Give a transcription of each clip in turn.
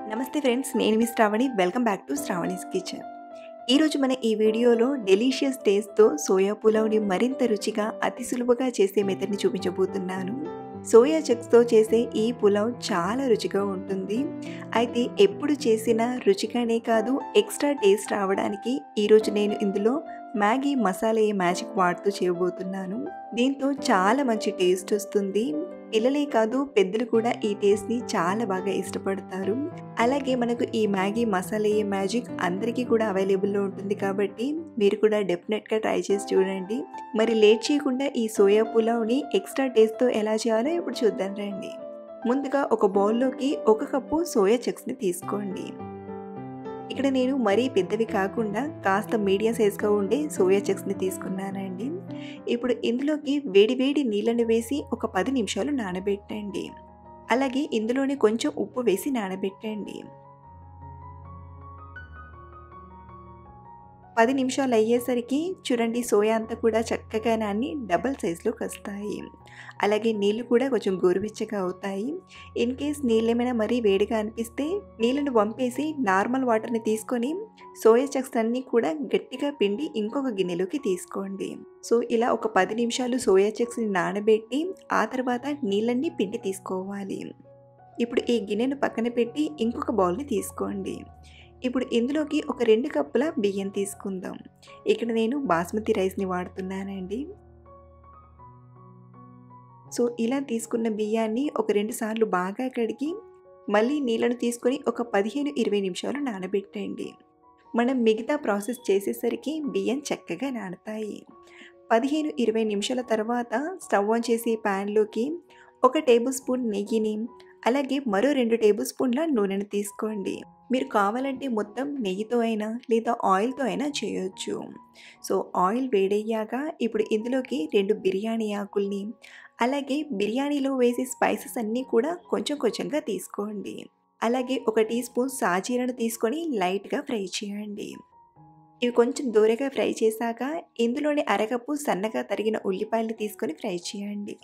నమస్తే ఫ్రెండ్స్ నేను మీ Sravani welcome back to Sravani's kitchen ఈరోజు మన ఈ వీడియోలో డెలీషియస్ టేస్ట్తో సోయా పులావ్ని మరింత రుచిగా అతి సులువుగా చేసే మెథడ్ని చూపించబోతున్నాను సోయా చక్స్తో చేసే ఈ పులావ్ చాలా రుచిగా ఉంటుంది అయితే ఎప్పుడు చేసినా రుచిగానే కాదు ఎక్స్ట్రా టేస్ట్ రావడానికి ఈరోజు నేను ఇందులో మ్యాగీ మసాలా మ్యాజిక్ వాడుతూ చేయబోతున్నాను దీంతో చాలా మంచి టేస్ట్ వస్తుంది పిల్లలే కాదు పెద్దలు కూడా ఈ టేస్ట్ని చాలా బాగా ఇష్టపడతారు అలాగే మనకు ఈ మ్యాగీ మసాలా మ్యాజిక్ అందరికీ కూడా అవైలబుల్లో ఉంటుంది కాబట్టి మీరు కూడా డెఫినెట్గా ట్రై చేసి చూడండి మరి లేట్ చేయకుండా ఈ సోయా పులావ్ని ఎక్స్ట్రా టేస్ట్తో ఎలా చేయాలో ఇప్పుడు చూద్దాం రండి ముందుగా ఒక బౌల్లోకి ఒక కప్పు సోయా చక్స్ని తీసుకోండి ఇక్కడ నేను మరీ పెద్దవి కాకుండా కాస్త మీడియం సైజ్గా ఉండే సోయా చక్స్ని తీసుకున్నానండి ఇప్పుడు ఇందులోకి వేడి వేడి నీళ్ళని వేసి ఒక పది నిమిషాలు నానబెట్టండి అలాగే ఇందులోనే కొంచెం ఉప్పు వేసి నానబెట్టండి పది నిమిషాలు అయ్యేసరికి చూడండి సోయా అంతా కూడా చక్కగా నాని డబల్ సైజులోకి వస్తాయి అలాగే నీళ్ళు కూడా కొంచెం గోరువెచ్చగా అవుతాయి ఇన్ కేస్ నీళ్ళు ఏమైనా మరీ వేడిగా అనిపిస్తే నీళ్ళను వంపేసి నార్మల్ వాటర్ని తీసుకొని సోయా చక్స్ అన్నీ కూడా గట్టిగా పిండి ఇంకొక గిన్నెలోకి తీసుకోండి సో ఇలా ఒక పది నిమిషాలు సోయా చక్స్ని నానబెట్టి ఆ తర్వాత నీళ్ళన్నీ పిండి తీసుకోవాలి ఇప్పుడు ఈ గిన్నెను పక్కన పెట్టి ఇంకొక బౌల్ని తీసుకోండి ఇప్పుడు ఇందులోకి ఒక రెండు కప్పుల బియ్యం తీసుకుందాం ఇక్కడ నేను బాస్మతి రైస్ని వాడుతున్నానండి సో ఇలా తీసుకున్న బియ్యాన్ని ఒక రెండు సార్లు బాగా కడిగి మళ్ళీ నీళ్ళను తీసుకొని ఒక పదిహేను ఇరవై నిమిషాలు నానబెట్టండి మనం మిగతా ప్రాసెస్ చేసేసరికి బియ్యం చక్కగా నానతాయి పదిహేను ఇరవై నిమిషాల తర్వాత స్టవ్ ఆన్ చేసి ప్యాన్లోకి ఒక టేబుల్ స్పూన్ నెయ్యిని అలాగే మరో రెండు టేబుల్ స్పూన్ల నూనెను తీసుకోండి మీరు కావాలంటే మొత్తం నెయ్యితో అయినా లేదా ఆయిల్తో అయినా చేయొచ్చు సో ఆయిల్ వేడయ్యాక ఇప్పుడు ఇందులోకి రెండు బిర్యానీ ఆకుల్ని అలాగే బిర్యానీలో వేసే స్పైసెస్ అన్నీ కూడా కొంచెం కొంచెంగా తీసుకోండి అలాగే ఒక టీ స్పూన్ సాజీరను తీసుకొని లైట్గా ఫ్రై చేయండి ఇవి కొంచెం దూరగా ఫ్రై చేశాక ఇందులోని అరకప్పు సన్నగా తరిగిన ఉల్లిపాయలు తీసుకొని ఫ్రై చేయండి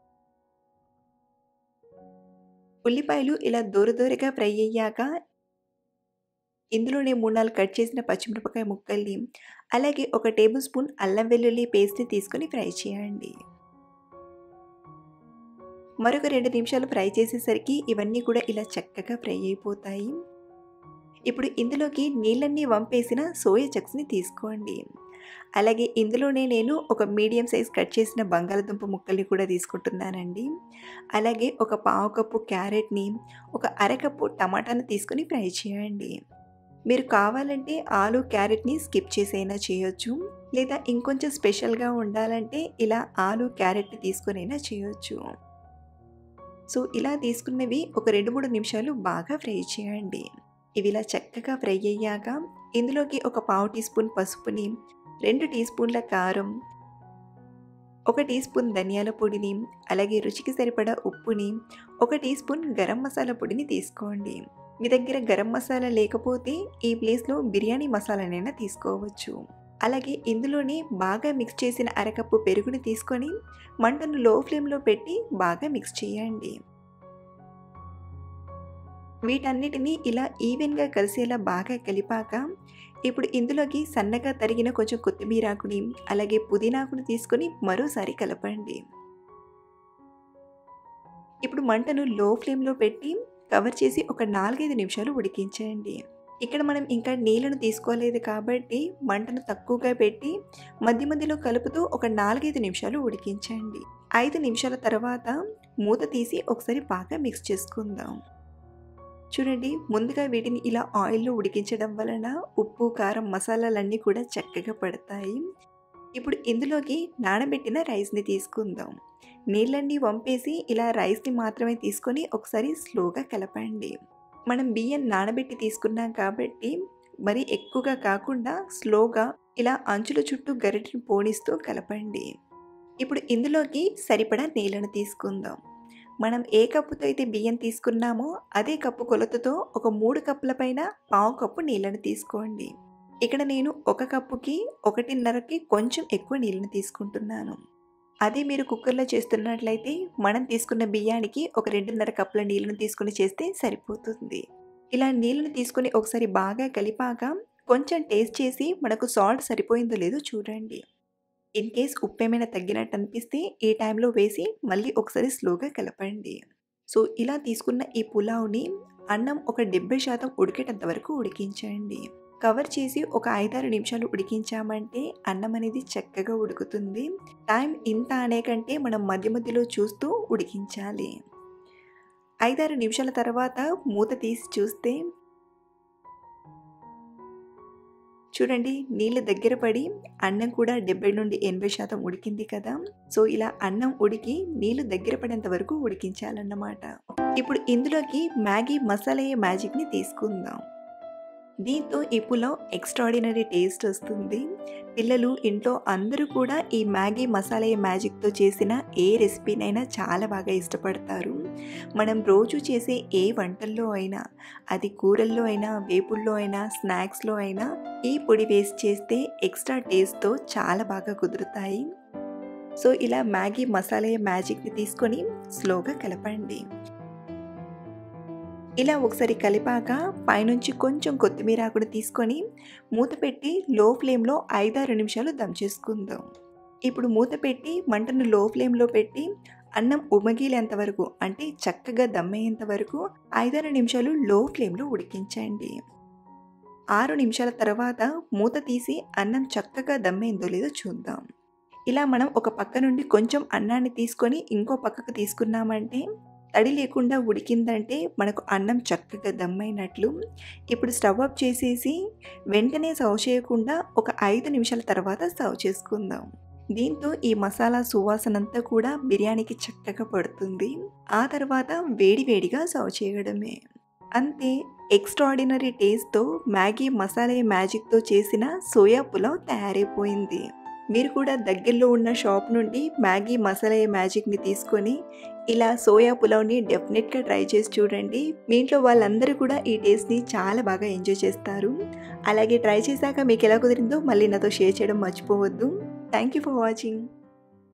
ఉల్లిపాయలు ఇలా దూర దూరగా ఫ్రై అయ్యాక ఇందులోనే మూడు నాలుగు కట్ చేసిన పచ్చిమిరపకాయ ముక్కల్ని అలాగే ఒక టేబుల్ స్పూన్ అల్లం వెల్లుల్లి పేస్ట్ని తీసుకొని ఫ్రై చేయండి మరొక రెండు నిమిషాలు ఫ్రై చేసేసరికి ఇవన్నీ కూడా ఇలా చక్కగా ఫ్రై అయిపోతాయి ఇప్పుడు ఇందులోకి నీళ్ళన్నీ వంపేసిన సోయా చక్స్ని తీసుకోండి అలాగే ఇందులోనే నేను ఒక మీడియం సైజ్ కట్ చేసిన బంగాళదుంప ముక్కల్ని కూడా తీసుకుంటున్నానండి అలాగే ఒక పావు కప్పు క్యారెట్ని ఒక అరకప్పు టమాటాని తీసుకొని ఫ్రై చేయండి మీరు కావాలంటే ఆలు క్యారెట్ని స్కిప్ చేసైనా చేయొచ్చు లేదా ఇంకొంచెం స్పెషల్గా ఉండాలంటే ఇలా ఆలు క్యారెట్ని తీసుకొనైనా చేయొచ్చు సో ఇలా తీసుకున్నవి ఒక రెండు మూడు నిమిషాలు బాగా ఫ్రై చేయండి ఇవి ఇలా చక్కగా ఫ్రై అయ్యాక ఇందులోకి ఒక పావు టీ స్పూన్ పసుపుని రెండు టీ స్పూన్ల కారం ఒక టీ స్పూన్ ధనియాల పొడిని అలాగే రుచికి సరిపడా ఉప్పుని ఒక టీ స్పూన్ గరం మసాలా పొడిని తీసుకోండి మీ దగ్గర గరం మసాలా లేకపోతే ఈ ప్లేస్లో బిర్యానీ మసాలానైనా తీసుకోవచ్చు అలాగే ఇందులోనే బాగా మిక్స్ చేసిన అరకప్పు పెరుగుని తీసుకొని మంటను లో ఫ్లేమ్లో పెట్టి బాగా మిక్స్ చేయండి వీటన్నిటిని ఇలా ఈవెన్గా కలిసేలా బాగా కలిపాక ఇప్పుడు ఇందులోకి సన్నగా తరిగిన కొంచెం కొత్తిమీరాకుని అలాగే పుదీనాకుని తీసుకొని మరోసారి కలపండి ఇప్పుడు మంటను లో ఫ్లేమ్లో పెట్టి కవర్ చేసి ఒక నాలుగైదు నిమిషాలు ఉడికించండి ఇక్కడ మనం ఇంకా నీళ్ళను తీసుకోలేదు కాబట్టి మంటను తక్కువగా పెట్టి మధ్య మధ్యలో కలుపుతూ ఒక నాలుగైదు నిమిషాలు ఉడికించండి ఐదు నిమిషాల తర్వాత మూత తీసి ఒకసారి బాగా మిక్స్ చేసుకుందాం చూడండి ముందుగా వీటిని ఇలా ఆయిల్లో ఉడికించడం వలన ఉప్పు కారం మసాలాలన్నీ కూడా చక్కగా పడతాయి ఇప్పుడు ఇందులోకి నానబెట్టిన రైస్ని తీసుకుందాం నీళ్ళన్నీ వంపేసి ఇలా రైస్ని మాత్రమే తీసుకొని ఒకసారి స్లోగా కలపండి మనం బియ్యం నానబెట్టి తీసుకున్నాం కాబట్టి మరి ఎక్కువగా కాకుండా స్లోగా ఇలా అంచుల చుట్టూ గరిటెను పోనిస్తూ కలపండి ఇప్పుడు ఇందులోకి సరిపడా నీళ్ళను తీసుకుందాం మనం ఏ కప్పుతో అయితే బియ్యం తీసుకున్నామో అదే కప్పు కొలతతో ఒక మూడు కప్పుల పైన పావు కప్పు నీళ్ళని తీసుకోండి ఇక్కడ నేను ఒక కప్పుకి ఒకటిన్నరకి కొంచెం ఎక్కువ నీళ్ళని తీసుకుంటున్నాను అదే మీరు కుక్కర్లో చేస్తున్నట్లయితే మనం తీసుకున్న బియ్యానికి ఒక రెండున్నర కప్పుల నీళ్ళను తీసుకుని చేస్తే సరిపోతుంది ఇలా నీళ్ళని తీసుకొని ఒకసారి బాగా కలిపాక కొంచెం టేస్ట్ చేసి మనకు సాల్ట్ సరిపోయిందో లేదో చూడండి ఇన్ కేస్ ఉప్పు ఏమైనా తగ్గినట్టు అనిపిస్తే ఈ టైంలో వేసి మళ్ళీ ఒకసారి స్లోగా కలపండి సో ఇలా తీసుకున్న ఈ పులావ్ని అన్నం ఒక డెబ్బై శాతం ఉడికేటంత వరకు ఉడికించండి కవర్ చేసి ఒక ఐదారు నిమిషాలు ఉడికించామంటే అన్నం అనేది చక్కగా ఉడుకుతుంది టైం ఇంత అనే కంటే మనం మధ్య మధ్యలో చూస్తూ ఉడికించాలి ఐదారు నిమిషాల తర్వాత మూత తీసి చూస్తే చూడండి నీళ్ళు దగ్గర పడి అన్నం కూడా డెబ్బై నుండి ఎనభై శాతం ఉడికింది కదా సో ఇలా అన్నం ఉడికి నీళ్ళు దగ్గర పడేంత వరకు ఉడికించాలన్నమాట ఇప్పుడు ఇందులోకి మ్యాగీ మసాలా మ్యాజిక్ని తీసుకుందాం దీంతో ఈ పులావ్ ఎక్స్ట్రాడినరీ టేస్ట్ వస్తుంది పిల్లలు ఇంట్లో అందరూ కూడా ఈ మ్యాగీ మసాలా మ్యాజిక్తో చేసిన ఏ రెసిపీనైనా చాలా బాగా ఇష్టపడతారు మనం రోజు చేసే ఏ వంటల్లో అయినా అది కూరల్లో అయినా వేపుల్లో అయినా స్నాక్స్లో అయినా ఈ పొడి వేసి చేస్తే ఎక్స్ట్రా టేస్ట్తో చాలా బాగా కుదురుతాయి సో ఇలా మ్యాగీ మసాలా మ్యాజిక్ని తీసుకొని స్లోగా కలపండి ఇలా ఒకసారి కలిపాక పైనుంచి కొంచెం కొత్తిమీర ఆకును తీసుకొని మూత పెట్టి లో ఫ్లేమ్లో ఐదారు నిమిషాలు దమ్ చేసుకుందాం ఇప్పుడు మూత పెట్టి మంటను లో ఫ్లేమ్లో పెట్టి అన్నం ఉమగిలేంత వరకు అంటే చక్కగా దమ్మయ్యేంత వరకు ఐదారు నిమిషాలు లో ఫ్లేమ్లో ఉడికించండి ఆరు నిమిషాల తర్వాత మూత తీసి అన్నం చక్కగా దమ్మేందో లేదో చూద్దాం ఇలా మనం ఒక పక్క నుండి కొంచెం అన్నాన్ని తీసుకొని ఇంకో పక్కకు తీసుకున్నామంటే తడి లేకుండా ఉడికిందంటే మనకు అన్నం చక్కగా దమ్మైనట్లు ఇప్పుడు స్టవ్ ఆఫ్ చేసేసి వెంటనే సర్వ్ చేయకుండా ఒక ఐదు నిమిషాల తర్వాత సర్వ్ చేసుకుందాం దీంతో ఈ మసాలా సువాసనంతా కూడా బిర్యానీకి చక్కగా పడుతుంది ఆ తర్వాత వేడి వేడిగా సర్వ్ చేయడమే అంతే ఎక్స్ట్రాడినరీ టేస్ట్తో మ్యాగీ మసాలా మ్యాజిక్తో చేసిన సోయా పులావ్ తయారైపోయింది మీరు కూడా దగ్గరలో ఉన్న షాప్ నుండి మ్యాగీ మసాలా మ్యాజిక్ని తీసుకొని ఇలా సోయా పులావ్ని డెఫినెట్గా ట్రై చేసి చూడండి మీ ఇంట్లో వాళ్ళందరూ కూడా ఈ టేస్ట్ని చాలా బాగా ఎంజాయ్ చేస్తారు అలాగే ట్రై చేశాక మీకు ఎలా కుదిరిందో మళ్ళీ నాతో షేర్ చేయడం మర్చిపోవద్దు థ్యాంక్ యూ ఫర్ వాచింగ్